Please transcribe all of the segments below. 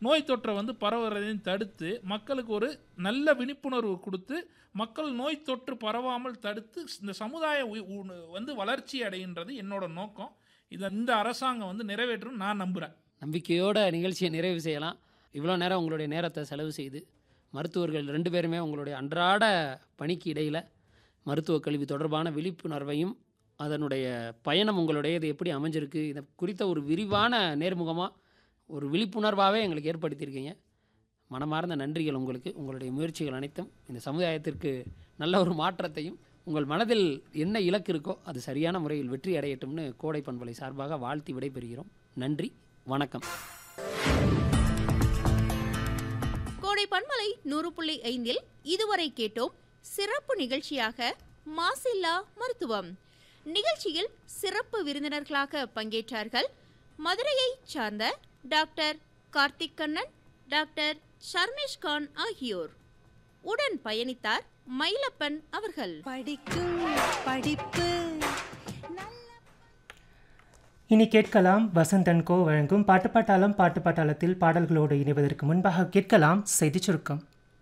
நோய் தொற்றை வந்து பரவுறதையும் தடுத்து மக்களுக்கு ஒரு நல்ல விழிப்புணர்வு கொடுத்து மக்கள் நோய் தொற்று பரவாமல் தடுத்து இந்த சமுதாய உய்- உ- வந்து வளர்ச்சி அடைகின்றது என்னோட நோக்கம் இதை இந்த அரசாங்கம் வந்து நிறைவேற்றும் நான் நம்புகிறேன் நம்பிக்கையோட நிகழ்ச்சியை நிறைவு செய்யலாம் இவ்வளோ நேரம் உங்களுடைய நேரத்தை செலவு செய்து மருத்துவர்கள் ரெண்டு பேருமே உங்களுடைய அன்றாட பணிக்கு இடையில் மருத்துவ கல்வி தொடர்பான விழிப்புணர்வையும் அதனுடைய பயணம் உங்களுடையது எப்படி அமைஞ்சிருக்கு இதை குறித்த ஒரு விரிவான நேர்முகமாக ஒரு விழிப்புணர்வாகவே எங்களுக்கு ஏற்படுத்தியிருக்கீங்க மனமார்ந்த நன்றிகள் உங்களுக்கு உங்களுடைய முயற்சிகள் அனைத்தும் இந்த சமுதாயத்திற்கு நல்ல ஒரு மாற்றத்தையும் உங்கள் மனதில் என்ன இலக்கு இருக்கோ அது சரியான முறையில் வெற்றி அடையட்டும்னு கோடை பண்பலை சார்பாக வாழ்த்தி விடைபெறுகிறோம் நன்றி வணக்கம் கோடை பண்பலை நூறு புள்ளி ஐந்தில் இதுவரை கேட்டோம் சிறப்பு நிகழ்ச்சியாக மாசில்லா மருத்துவம் நிகழ்ச்சியில் சிறப்பு விருந்தினர்களாக பங்கேற்றார்கள் மதுரையைச் சார்ந்த டாக்டர் கார்த்திக் கண்ணன் டாக்டர் ஷர்மேஷ் கான் ஆகியோர் உடன் பயணித்தார் மயிலப்பன் அவர்கள் படிக்கும் படிப்பு இனி கேட்கலாம் வசந்தன் கோ வழங்கும் பாட்டு பாட்டாளம் பாட்டு பாட்டாளத்தில் பாடல்களோடு இணைவதற்கு முன்பாக கேட்கலாம் செய்திச் சுருக்கம்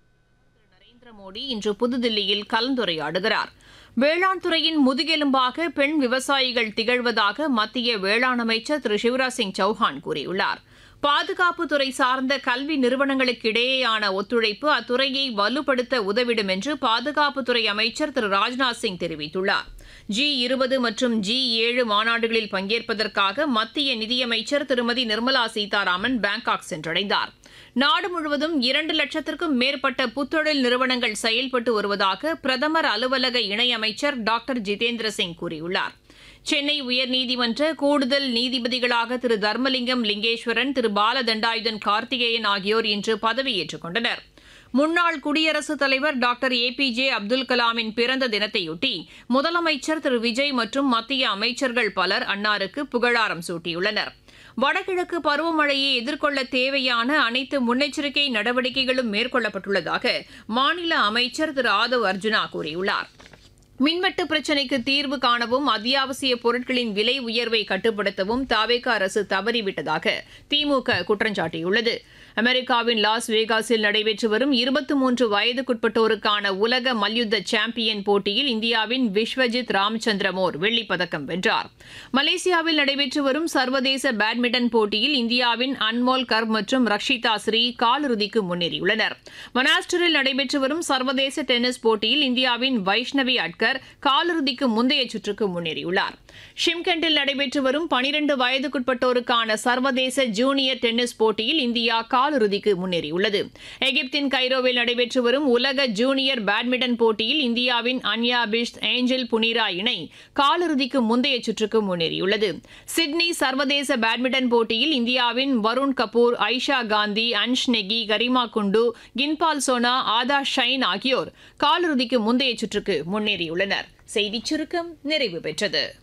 நரேந்திர மோடி இன்று புதுதில்லியில் கலந்துரையாடுகிறார் வேளாண் துறையின் முதுகெலும்பாக பெண் விவசாயிகள் திகழ்வதாக மத்திய வேளாண் அமைச்சர் திரு சிவராஜ் சிங் சௌஹான் கூறியுள்ளார் பாதுகாப்பு துறை சார்ந்த கல்வி நிறுவனங்களுக்கு இடையேயான ஒத்துழைப்பு அத்துறையை வலுப்படுத்த உதவிடும் என்று பாதுகாப்புத்துறை அமைச்சர் திரு ராஜ்நாத் சிங் தெரிவித்துள்ளார் ஜி இருபது மற்றும் ஜி ஏழு மாநாடுகளில் பங்கேற்பதற்காக மத்திய நிதியமைச்சர் திருமதி நிர்மலா சீதாராமன் பாங்காக் சென்றடைந்தார் நாடு முழுவதும் இரண்டு லட்சத்திற்கும் மேற்பட்ட புத்தொழில் நிறுவனங்கள் செயல்பட்டு வருவதாக பிரதமர் அலுவலக இணையமைச்சர் டாக்டர் ஜிதேந்திர சிங் கூறியுள்ளார் சென்னை உயர்நீதிமன்ற கூடுதல் நீதிபதிகளாக திரு தர்மலிங்கம் லிங்கேஸ்வரன் திரு பாலதண்டாயுதன் கார்த்திகேயன் ஆகியோர் இன்று பதவியேற்றுக் கொண்டனர் முன்னாள் குடியரசுத் தலைவர் doctor A P J Abdul கலாமின் பிறந்த தினத்தையொட்டி முதலமைச்சர் திரு விஜய் மற்றும் மத்திய அமைச்சர்கள் பலர் அன்னாருக்கு புகழாரம் சூட்டியுள்ளனர் வடகிழக்கு பருவமழையை எதிர்கொள்ள தேவையான அனைத்து முன்னெச்சரிக்கை நடவடிக்கைகளும் மேற்கொள்ளப்பட்டுள்ளதாக மாநில அமைச்சர் திரு ஆதவ் அர்ஜுனா கூறியுள்ளார் மின்வெட்டு பிரச்சினைக்கு தீர்வு காணவும் அத்தியாவசிய பொருட்களின் விலை உயர்வை கட்டுப்படுத்தவும் தாவேக அரசு தவறிவிட்டதாக திமுக குற்றம் சாட்டியுள்ளது அமெரிக்காவின் லாஸ் வேகாஸில் நடைபெற்று வரும் இருபத்தி மூன்று வயதுக்குட்பட்டோருக்கான உலக மல்யுத்த சாம்பியன் போட்டியில் இந்தியாவின் விஸ்வஜித் ராமச்சந்திரமோர் வெள்ளிப் பதக்கம் வென்றார் மலேசியாவில் நடைபெற்று வரும் சர்வதேச பேட்மிண்டன் போட்டியில் இந்தியாவின் அன்மோல் கர் மற்றும் ரக்ஷிதா ஸ்ரீ காலிறுதிக்கு முன்னேறியுள்ளனர் மனாஸ்டரில் நடைபெற்று வரும் சர்வதேச டென்னிஸ் போட்டியில் இந்தியாவின் வைஷ்ணவி அட்கர் காலிறுதிக்கு முந்தைய சுற்றுக்கு முன்னேறியுள்ளார் ஷிம்கெண்டில் நடைபெற்று வரும் பனிரெண்டு வயதுக்குட்பட்டோருக்கான சர்வதேச ஜூனியர் டென்னிஸ் போட்டியில் இந்தியா காலிறுதிக்கு முன்னேறியுள்ளது எகிப்தின் கைரோவில் நடைபெற்று வரும் உலக ஜூனியர் பேட்மிண்டன் போட்டியில் இந்தியாவின் அன்யா பிஷ்த் ஏஞ்சல் புனிரா இணை காலிறுதிக்கு முந்தைய சுற்றுக்கு முன்னேறியுள்ளது சிட்னி சர்வதேச பேட்மிண்டன் போட்டியில் இந்தியாவின் வருண் கபூர் ஐஷா காந்தி அன்ஷ் நெகி கரிமா குண்டு கின்பால் சோனா ஆதா ஷைன் ஆகியோர் காலிறுதிக்கு முந்தைய சுற்றுக்கு முன்னேறியுள்ளனர் செய்திச் சுருக்கம் நிறைவு பெற்றது